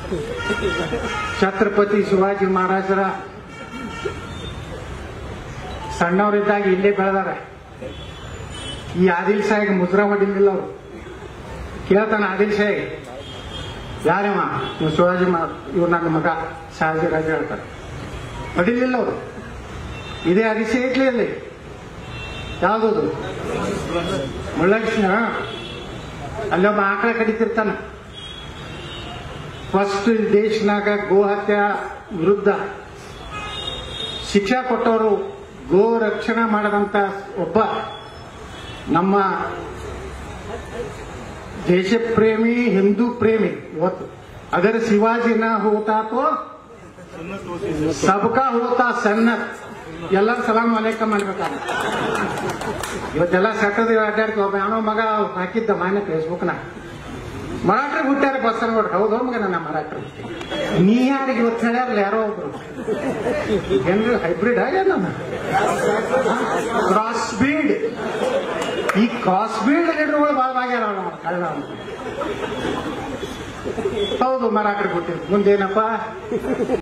ಛತ್ರಪತಿ ಶಿವಾಜಿ ಮಹಾರಾಜರ ಸಣ್ಣವರಿದ್ದಾಗ ಇಲ್ಲೇ ಬೆಳೆದಾರ ಈ ಆದಿಲ್ ಸಾಯಿಗೆ ಮುದ್ರಾ ಹೊಡಿಲಿಲ್ಲ ಅವರು ಕೇಳ್ತಾನ ಆದಿಲ್ ಸಾಯಿಗೆ ಯಾರಮ್ಮ ನೀವು ಶಿವಾಜಿ ಮಾ ಇವ್ರು ನನ್ನ ಮಗ ಶಹಾಜಿ ರಾಜ ಹೇಳ್ತಾರೆ ಹೊಡಿಲಿಲ್ಲ ಅವರು ಇದೇ ಅರಿಸೆ ಇಟ್ಲಿ ಅಲ್ಲಿ ಯಾವ್ದದು ಮುಳ್ಳಕ್ಷಣ ಅಲ್ಲೊಬ್ಬ ಆಕಳ ಕಡಿತಿರ್ತಾನ ಫಸ್ಟ್ ದೇಶನಾಗ ಗೋ ಹತ್ಯೆ ವಿರುದ್ಧ ಶಿಕ್ಷಾ ಕೊಟ್ಟವರು ಗೋ ರಕ್ಷಣೆ ಮಾಡದಂತ ಒಬ್ಬ ನಮ್ಮ ದೇಶ ಪ್ರೇಮಿ ಹಿಂದೂ ಪ್ರೇಮಿ ಇವತ್ತು ಅಗರ್ ಶಿವಾಜಿ ನ ಹೋತಾ ತೋ ಸಬ್ಕಾ ಹೋತಾ ಸನ್ನತ್ ಎಲ್ಲರೂ ಸಲಾಂ ಅಲೇಕಂ ಅನ್ಬೇಕಾಗ ಇವತ್ತೆಲ್ಲ ಸಕ್ಕದ ಅಡ್ಡಾಡ್ತೀವಿ ಒಬ್ಬ ಯಾವನೋ ಮಗ ಹಾಕಿದ್ದ ಮಾನ್ಯ ಫೇಸ್ಬುಕ್ನ ಮರಾಠರು ಹುಟ್ಟ್ಯಾರ ಬಸ್ಸನ್ ನೋಡಿ ಹೌದು ಮಗ ನನ್ನ ಮರಾಠರು ನೀ ಯಾರಿಗೆ ಇವತ್ತು ಹೇಳ್ಯಾರಲ್ಲ ಯಾರೋ ಒಬ್ರು ಏನ್ರಿ ಹೈಬ್ರಿಡ್ ಆಗ್ಯಾನ ಕ್ರಾಸ್ ಬೀಡ್ ಈ ಕ್ರಾಸ್ ಬೀಡ್ ಲೀಡರ್ಗಳು ಭಾಳ ಆಗ್ಯಾರ ಅವ್ನು ಕಳ್ಳ ಅವ್ನು. ಹೌದು ಮರಾಠರು ಹುಟ್ಟಿದ್ರು ಮುಂದೇನಪ್ಪ